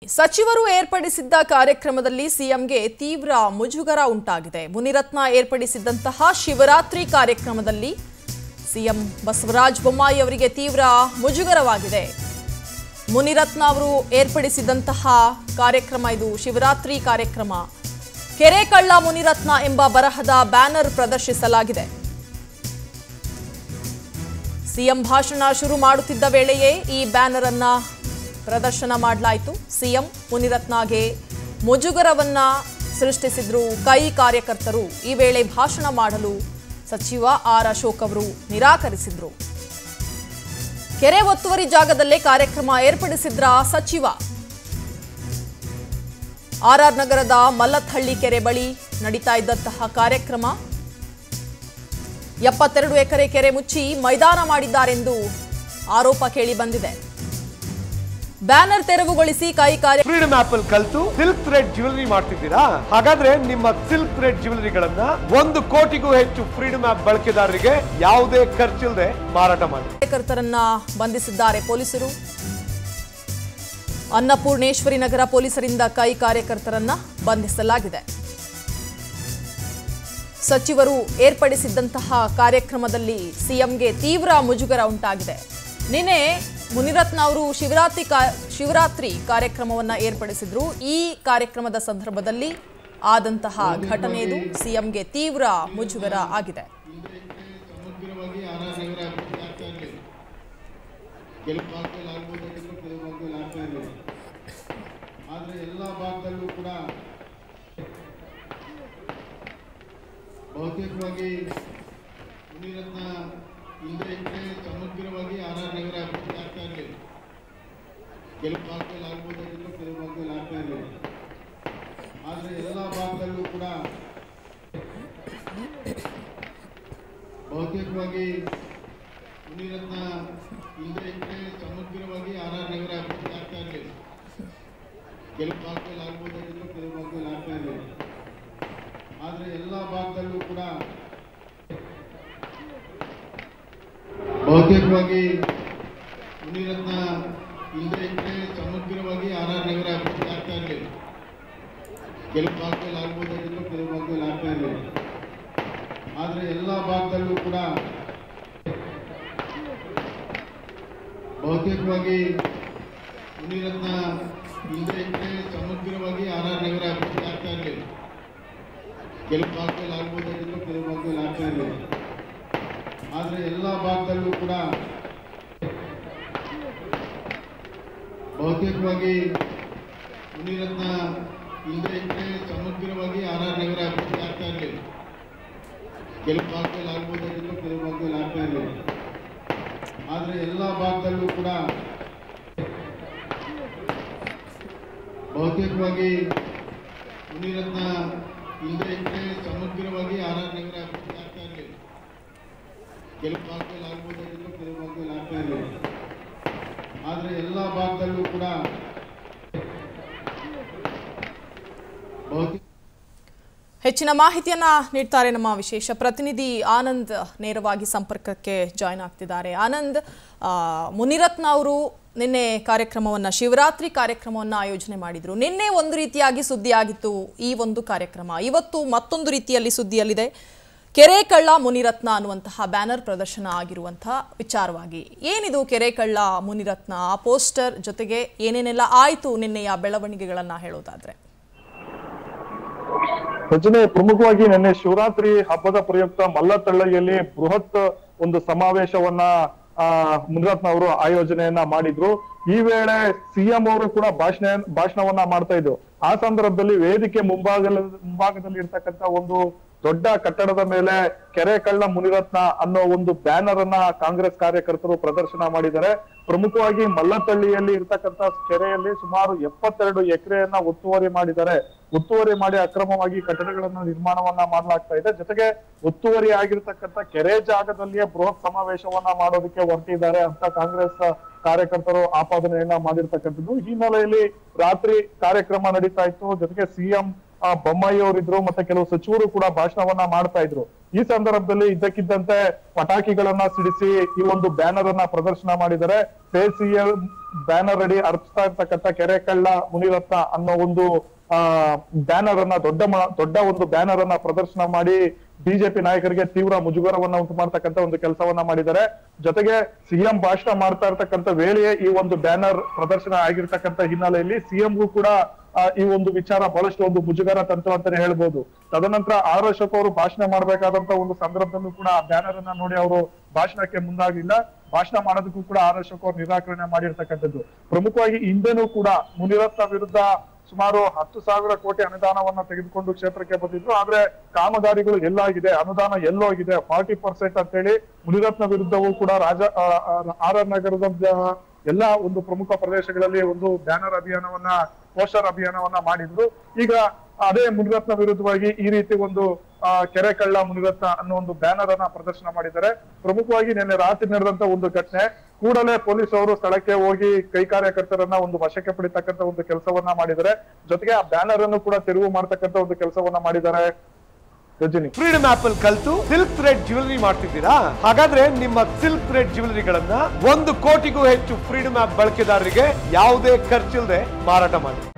ಸಚಿವರು ಏರ್ಪಡಿಸಿದ್ದ ಕಾರ್ಯಕ್ರಮದಲ್ಲಿ ಸಿಎಂಗೆ ತೀವ್ರ ಮುಜುಗರ ಉಂಟಾಗಿದೆ ಮುನಿರತ್ನ ಏರ್ಪಡಿಸಿದ್ದಂತಹ ಶಿವರಾತ್ರಿ ಕಾರ್ಯಕ್ರಮದಲ್ಲಿ ಸಿಎಂ ಬಸವರಾಜ ಬೊಮ್ಮಾಯಿ ಅವರಿಗೆ ತೀವ್ರ ಮುಜುಗರವಾಗಿದೆ ಮುನಿರತ್ನ ಅವರು ಏರ್ಪಡಿಸಿದಂತಹ ಕಾರ್ಯಕ್ರಮ ಇದು ಶಿವರಾತ್ರಿ ಕಾರ್ಯಕ್ರಮ ಕೆರೆ ಕಳ್ಳ ಮುನಿರತ್ನ ಎಂಬ ಬರಹದ ಬ್ಯಾನರ್ ಪ್ರದರ್ಶಿಸಲಾಗಿದೆ ಸಿಎಂ ಭಾಷಣ ಶುರು ಮಾಡುತ್ತಿದ್ದ ವೇಳೆಯೇ ಈ ಬ್ಯಾನರ್ ಅನ್ನ ಪ್ರದರ್ಶನ ಮಾಡಲಾಯಿತು ಸಿಎಂ ಮುನಿರತ್ನಗೆ ಮುಜುಗರವನ್ನ ಸೃಷ್ಟಿಸಿದ್ರು ಕೈ ಕಾರ್ಯಕರ್ತರು ಈ ವೇಳೆ ಭಾಷಣ ಮಾಡಲು ಸಚಿವ ಆರ್ ಅಶೋಕ್ ಅವರು ನಿರಾಕರಿಸಿದ್ರು ಕೆರೆ ಒತ್ತುವರಿ ಜಾಗದಲ್ಲೇ ಕಾರ್ಯಕ್ರಮ ಏರ್ಪಡಿಸಿದ್ರ ಸಚಿವ ಆರ್ಆರ್ ನಗರದ ಮಲ್ಲಥಳ್ಳಿ ಕೆರೆ ಬಳಿ ನಡೀತಾ ಇದ್ದಂತಹ ಕಾರ್ಯಕ್ರಮ ಎಪ್ಪತ್ತೆರಡು ಎಕರೆ ಕೆರೆ ಮುಚ್ಚಿ ಮೈದಾನ ಮಾಡಿದ್ದಾರೆಂದು ಆರೋಪ ಕೇಳಿ ಬಂದಿದೆ ಬ್ಯಾನರ್ ತೆರವುಗೊಳಿಸಿ ಕೈ ಕಾರ್ಯ ಫ್ರೀಡಮ್ ಆಪ್ ಅಲ್ಲಿ ಕಲ್ತು ಸಿಲ್ಕ್ ಥ್ರೆಡ್ ಜ್ಯುವೆಲರಿ ಮಾಡ್ತಿದ್ದೀರಾ ಹಾಗಾದ್ರೆ ನಿಮ್ಮ ಸಿಲ್ಕ್ ಥ್ರೆಡ್ ಜ್ಯುವೆಲರಿಗಳನ್ನ ಒಂದು ಕೋಟಿಗೂ ಹೆಚ್ಚು ಫ್ರೀಡಮ್ ಆಪ್ ಬಳಕೆದಾರರಿಗೆ ಯಾವುದೇ ಖರ್ಚಿಲ್ಲದೆ ಮಾರಾಟ ಮಾಡಿ ಕಾರ್ಯಕರ್ತರನ್ನ ಬಂಧಿಸಿದ್ದಾರೆ ಪೊಲೀಸರು ಅನ್ನಪೂರ್ಣೇಶ್ವರಿ ನಗರ ಪೊಲೀಸರಿಂದ ಕೈ ಕಾರ್ಯಕರ್ತರನ್ನ ಬಂಧಿಸಲಾಗಿದೆ ಸಚಿವರು ಏರ್ಪಡಿಸಿದ್ದಂತಹ ಕಾರ್ಯಕ್ರಮದಲ್ಲಿ ಸಿಎಂಗೆ ತೀವ್ರ ಮುಜುಗರ ಉಂಟಾಗಿದೆ ನಿನ್ನೆ ಮುನಿರತ್ನ ಅವರು ಶಿವರಾತ್ರಿ ಕಾ ಶಿವರಾತ್ರಿ ಕಾರ್ಯಕ್ರಮವನ್ನ ಏರ್ಪಡಿಸಿದ್ರು ಈ ಕಾರ್ಯಕ್ರಮದ ಸಂದರ್ಭದಲ್ಲಿ ಆದಂತಹ ಘಟನೆ ಇದು ಸಿಎಂಗೆ ತೀವ್ರ ಮುಜುಗರ ಆಗಿದೆ ಸಮಗ್ರವಾಗಿ ಆರ್ ನಗರ ಅಭಿವೃದ್ಧಿ ಆಗ್ತಾ ಇರಲಿಲ್ಲ ಕೆಲವು ಭಾಗದಲ್ಲಿ ಆಗ್ಬೋದಾಗಿತ್ತು ಕೆಲವು ಭಾಗದಲ್ಲಿ ಆಗ್ತಾ ಇರಲಿಲ್ಲ ಆದರೆ ಎಲ್ಲ ಭಾಗದಲ್ಲೂ ಕೂಡ ಬಹುತೇಕವಾಗಿ ಮುನಿರತ್ನ ಇಲ್ಲದೆ ಇದ್ರೆ ಸಮಗ್ರವಾಗಿ ಆರ್ ನಗರ ಅಭಿವೃದ್ಧಿ ಆಗ್ತಾ ಇರಲಿಲ್ಲ ಕೆಲವು ಭಾಗದಲ್ಲಿ ಆಗ್ಬೋದಾಗಿತ್ತು ಕೆಲವು ಭಾಗದಲ್ಲಿ ಆಗ್ತಾ ಇರಲಿಲ್ಲ ಆದರೆ ಎಲ್ಲ ಭಾಗದಲ್ಲೂ ಕೂಡ ಬಹುತೇಕವಾಗಿ ಮುನಿರತ್ನ ಇಲ್ಲದೆ ಇದ್ರೆ ಸಮಗ್ರವಾಗಿ ಆರ್ ನಗರ ಅಭಿವೃದ್ಧಿ ಆಗ್ತಾ ಇರಲಿಲ್ಲ ಕೆಲವು ಭಾಗದಲ್ಲಿ ಆಗ್ಬೋದಾಗಿತ್ತು ಕೆಲವು ಭಾಗದಲ್ಲಿ ಆಗ್ತಾ ಇರಲಿಲ್ಲ ಆದರೆ ಎಲ್ಲ ಭಾಗದಲ್ಲೂ ಕೂಡ ಬಹುತೇಕವಾಗಿ ಮುನಿರತ್ನ ಇಲ್ಲದೆ ಇದ್ರೆ ಸಮಗ್ರವಾಗಿ ಆರ್ ನಗರ ಅಭಿವೃದ್ಧಿ ಆಗ್ತಾ ಇರಲಿಲ್ಲ ಕೆಲವು ಭಾಗದಲ್ಲಿ ಆಗ್ಬೋದಾಗಿತ್ತು ಕೆಲವು ಭಾಗದಲ್ಲಿ ಆಗ್ತಾ ಇರಲಿಲ್ಲ ಆದರೆ ಎಲ್ಲ ಭಾಗದಲ್ಲೂ ಕೂಡ ಬಹುತೇಕವಾಗಿ ಮುನಿರತ್ನ ಇಲ್ಲದೆ ಇದ್ರೆ ಸಮಗ್ರವಾಗಿ ಆರ್ ನಗರ ಅಭಿವೃದ್ಧಿ ಆಗ್ತಾ ಇರಲಿಲ್ಲ ಕೆಲವು ಭಾಗದಲ್ಲಿ ಆಗ್ಬೋದಾಗಿತ್ತು ಕೆಲವು ಭಾಗದಲ್ಲಿ ಆಗ್ತಾ ಇರಲಿಲ್ಲ ಆದರೆ ಎಲ್ಲ ಭಾಗದಲ್ಲೂ ಕೂಡ ಬಹುತೇಕವಾಗಿ ಮುನಿರತ್ನ ಇಲ್ಲದೆ ಇದ್ರೆ ಸಮಗ್ರವಾಗಿ ಆರ್ ನಗರ ಅಭಿವೃದ್ಧಿ ಆಗ್ತಾ ಇರಲಿಲ್ಲ ಕೆಲವು ಭಾಗದಲ್ಲಿ ಆಗ್ಬೋದಾಗಿತ್ತು ಕೆಲವು ಭಾಗದಲ್ಲಿ ಆಗ್ತಾ ಇರಲಿಲ್ಲ ಆದರೆ ಎಲ್ಲ ಭಾಗದಲ್ಲೂ ಕೂಡ ಬಹುತೇಕವಾಗಿ ಮುನಿರತ್ನ ಇಲ್ಲದೆ ಇದ್ರೆ ಸಮಗ್ರವಾಗಿ ಆರ್ ನಗರ ಅಭಿವೃದ್ಧಿ ಆಗ್ತಾ ಇರಲಿಲ್ಲ ಕೆಲವು ಭಾಗದಲ್ಲಿ ಆಗ್ಬೋದಾಗಿತ್ತು ಕೆಲವು ಭಾಗದಲ್ಲಿ ಆಗ್ತಾ ಇರಲಿಲ್ಲ ಆದರೆ ಎಲ್ಲ ಭಾಗದಲ್ಲೂ ಕೂಡ ಬಹುತೇಕ ಹೆಚ್ಚಿನ ಮಾಹಿತಿಯನ್ನ ನೀಡ್ತಾರೆ ನಮ್ಮ ವಿಶೇಷ ಪ್ರತಿನಿಧಿ ಆನಂದ್ ನೇರವಾಗಿ ಸಂಪರ್ಕಕ್ಕೆ ಜಾಯ್ನ್ ಆಗ್ತಿದ್ದಾರೆ ಆನಂದ್ ಆ, ಮುನಿರತ್ನ ಅವರು ನಿನ್ನೆ ಕಾರ್ಯಕ್ರಮವನ್ನ ಶಿವರಾತ್ರಿ ಕಾರ್ಯಕ್ರಮವನ್ನ ಆಯೋಜನೆ ಮಾಡಿದ್ರು ನಿನ್ನೆ ಒಂದು ರೀತಿಯಾಗಿ ಸುದ್ದಿ ಆಗಿತ್ತು ಈ ಒಂದು ಕಾರ್ಯಕ್ರಮ ಇವತ್ತು ಮತ್ತೊಂದು ರೀತಿಯಲ್ಲಿ ಸುದ್ದಿಯಲ್ಲಿದೆ ಕೆರೆ ಕಳ್ಳ ಮುನಿರತ್ನ ಅನ್ನುವಂತಹ ಬ್ಯಾನರ್ ಪ್ರದರ್ಶನ ಆಗಿರುವಂತಹ ವಿಚಾರವಾಗಿ ಏನಿದು ಕೆರೆ ಕಳ್ಳ ಮುನಿರತ್ನ ಆ ಪೋಸ್ಟರ್ ಜೊತೆಗೆ ಏನೇನೆಲ್ಲ ಆಯ್ತು ನಿನ್ನೆಯ ಬೆಳವಣಿಗೆಗಳನ್ನ ಹೇಳೋದಾದ್ರೆ ರಚನೆ ಪ್ರಮುಖವಾಗಿ ನಿನ್ನೆ ಶಿವರಾತ್ರಿ ಹಬ್ಬದ ಪ್ರಯುಕ್ತ ಮಲ್ಲತಳ್ಳಯ್ಯಲ್ಲಿ ಬೃಹತ್ ಒಂದು ಸಮಾವೇಶವನ್ನ ಆ ಮುನಿರತ್ನ ಅವರು ಆಯೋಜನೆಯನ್ನ ಮಾಡಿದ್ರು ಈ ವೇಳೆ ಸಿಎಂ ಅವರು ಕೂಡ ಭಾಷಣ ಭಾಷಣವನ್ನ ಮಾಡ್ತಾ ಇದ್ರು ಆ ಸಂದರ್ಭದಲ್ಲಿ ವೇದಿಕೆ ಮುಂಭಾಗದಲ್ಲಿ ಮುಂಭಾಗದಲ್ಲಿ ಇರ್ತಕ್ಕಂತ ಒಂದು ದೊಡ್ಡ ಕಟ್ಟಡದ ಮೇಲೆ ಕೆರೆ ಕಳ್ಳ ಮುನಿರತ್ನ ಅನ್ನೋ ಒಂದು ಬ್ಯಾನರ್ ಅನ್ನ ಕಾಂಗ್ರೆಸ್ ಕಾರ್ಯಕರ್ತರು ಪ್ರದರ್ಶನ ಮಾಡಿದ್ದಾರೆ ಪ್ರಮುಖವಾಗಿ ಮಲ್ಲತಳ್ಳಿಯಲ್ಲಿ ಇರ್ತಕ್ಕಂತ ಕೆರೆಯಲ್ಲಿ ಸುಮಾರು ಎಪ್ಪತ್ತೆರಡು ಎಕರೆಯನ್ನ ಒತ್ತುವರಿ ಮಾಡಿದ್ದಾರೆ ಒತ್ತುವರಿ ಮಾಡಿ ಅಕ್ರಮವಾಗಿ ಕಟ್ಟಡಗಳನ್ನ ನಿರ್ಮಾಣವನ್ನ ಮಾಡಲಾಗ್ತಾ ಇದೆ ಜೊತೆಗೆ ಒತ್ತುವರಿ ಆಗಿರ್ತಕ್ಕಂಥ ಕೆರೆ ಜಾಗದಲ್ಲಿಯೇ ಬೃಹತ್ ಸಮಾವೇಶವನ್ನ ಮಾಡೋದಕ್ಕೆ ಹೊರಟಿದ್ದಾರೆ ಅಂತ ಕಾಂಗ್ರೆಸ್ ಕಾರ್ಯಕರ್ತರು ಆಪಾದನೆಯನ್ನ ಮಾಡಿರ್ತಕ್ಕಂಥದ್ದು ಈ ಹಿನ್ನೆಲೆಯಲ್ಲಿ ರಾತ್ರಿ ಕಾರ್ಯಕ್ರಮ ನಡೀತಾ ಇತ್ತು ಜೊತೆಗೆ ಸಿಎಂ ಬೊಮ್ಮಾಯಿ ಅವರಿದ್ರು ಮತ್ತೆ ಕೆಲವು ಸಚಿವರು ಕೂಡ ಭಾಷಣವನ್ನ ಮಾಡ್ತಾ ಇದ್ರು ಈ ಸಂದರ್ಭದಲ್ಲಿ ಇದ್ದಕ್ಕಿದ್ದಂತೆ ಪಟಾಕಿಗಳನ್ನ ಸಿಡಿಸಿ ಈ ಒಂದು ಬ್ಯಾನರ್ ಅನ್ನ ಪ್ರದರ್ಶನ ಮಾಡಿದ್ದಾರೆ ಸಿಎಂ ಬ್ಯಾನರ್ ಅಡಿ ಅರ್ಪಿಸ್ತಾ ಇರ್ತಕ್ಕಂಥ ಕೆರೆ ಕಳ್ಳ ಮುನಿರತ್ನ ಅನ್ನೋ ಒಂದು ಆ ಬ್ಯಾನರ್ ಅನ್ನ ದೊಡ್ಡ ಮ- ದೊಡ್ಡ ಒಂದು ಬ್ಯಾನರ್ ಅನ್ನ ಪ್ರದರ್ಶನ ಮಾಡಿ ಬಿಜೆಪಿ ನಾಯಕರಿಗೆ ತೀವ್ರ ಮುಜುಗರವನ್ನ ಉಂಟು ಮಾಡ್ತಕ್ಕಂಥ ಒಂದು ಕೆಲಸವನ್ನ ಮಾಡಿದ್ದಾರೆ ಜೊತೆಗೆ ಸಿಎಂ ಭಾಷಣ ಮಾಡ್ತಾ ಇರ್ತಕ್ಕಂಥ ವೇಳೆಯೇ ಈ ಒಂದು ಬ್ಯಾನರ್ ಪ್ರದರ್ಶನ ಆಗಿರ್ತಕ್ಕಂಥ ಹಿನ್ನೆಲೆಯಲ್ಲಿ ಸಿಎಂಗೂ ಕೂಡ ಆ, ಈ ಒಂದು ವಿಚಾರ ಬಹಳಷ್ಟು ಒಂದು ಮುಜುಗರ ತಂತು ಅಂತಾನೆ ಹೇಳ್ಬೋದು ತದನಂತರ ಆರ್ ಅಶೋಕ್ ಅವರು ಭಾಷಣ ಮಾಡಬೇಕಾದಂತ ಒಂದು ಸಂದರ್ಭದಲ್ಲೂ ಕೂಡ ಆ ಬ್ಯಾನರ್ ಅನ್ನ ನೋಡಿ ಅವರು ಭಾಷಣಕ್ಕೆ ಮುಂದಾಗಿಲ್ಲ ಭಾಷಣ ಮಾಡೋದಕ್ಕೂ ಕೂಡ ಆರ್ ಅಶೋಕ್ ಅವರು ನಿರಾಕರಣೆ ಮಾಡಿರ್ತಕ್ಕಂಥದ್ದು ಪ್ರಮುಖವಾಗಿ ಹಿಂದೆನೂ ಕೂಡ ಮುನಿರತ್ನ ವಿರುದ್ಧ ಸುಮಾರು ಹತ್ತು ಸಾವಿರ ಕೋಟಿ ಅನುದಾನವನ್ನ ತೆಗೆದುಕೊಂಡು ಕ್ಷೇತ್ರಕ್ಕೆ ಬಂದಿದ್ರು ಆದ್ರೆ ಕಾಮಗಾರಿಗಳು ಎಲ್ಲಾಗಿದೆ ಅನುದಾನ ಎಲ್ಲೋಗಿದೆ ಫಾರ್ಟಿ ಪರ್ಸೆಂಟ್ ಅಂತೇಳಿ ಮುನಿರತ್ನ ವಿರುದ್ಧವೂ ಕೂಡ ರಾಜ ಆರ್ ಆರ್ ನಗರದ ಎಲ್ಲಾ ಒಂದು ಪ್ರಮುಖ ಪ್ರದೇಶಗಳಲ್ಲಿ ಒಂದು ಬ್ಯಾನರ್ ಅಭಿಯಾನವನ್ನ ಪೋಸ್ಟರ್ ಅಭಿಯಾನವನ್ನ ಮಾಡಿದ್ರು ಈಗ ಅದೇ ಮುನಿರತ್ನ ವಿರುದ್ಧವಾಗಿ ಈ ರೀತಿ ಒಂದು ಆ, ಕೆರೆ ಕಳ್ಳ ಮುನಿರತ್ನ ಅನ್ನೋ ಒಂದು ಬ್ಯಾನರ್ ಅನ್ನ ಪ್ರದರ್ಶನ ಮಾಡಿದ್ದಾರೆ ಪ್ರಮುಖವಾಗಿ ನಿನ್ನೆ ರಾತ್ರಿ ನಡೆದಂತ ಒಂದು ಘಟನೆ ಕೂಡಲೇ ಪೊಲೀಸ್ ಅವರು ಸ್ಥಳಕ್ಕೆ ಹೋಗಿ ಕೈ ಕಾರ್ಯಕರ್ತರನ್ನ ಒಂದು ವಶಕ್ಕೆ ಪಡಿತಕ್ಕಂತ ಒಂದು ಕೆಲಸವನ್ನ ಮಾಡಿದ್ದಾರೆ ಜೊತೆಗೆ ಆ ಬ್ಯಾನರ್ ಅನ್ನು ಕೂಡ ತೆರವು ಮಾಡ್ತಕ್ಕಂತ ಒಂದು ಕೆಲಸವನ್ನ ಮಾಡಿದ್ದಾರೆ ರಜನಿ ಫ್ರೀಡಮ್ ಆಪ್ ಅಲ್ಲಿ ಕಲ್ತು ಸಿಲ್ಕ್ ಥ್ರೆಡ್ ಜ್ಯುವೆಲರಿ ಮಾಡ್ತಿದ್ದೀರಾ ಹಾಗಾದ್ರೆ ನಿಮ್ಮ ಸಿಲ್ಕ್ ಥ್ರೆಡ್ ಜ್ಯುವೆಲರಿಗಳನ್ನ ಒಂದು ಕೋಟಿಗೂ ಹೆಚ್ಚು ಫ್ರೀಡಮ್ ಆಪ್ ಬಳಕೆದಾರರಿಗೆ ಯಾವುದೇ ಖರ್ಚಿಲ್ಲದೆ ಮಾರಾಟ ಮಾಡಿ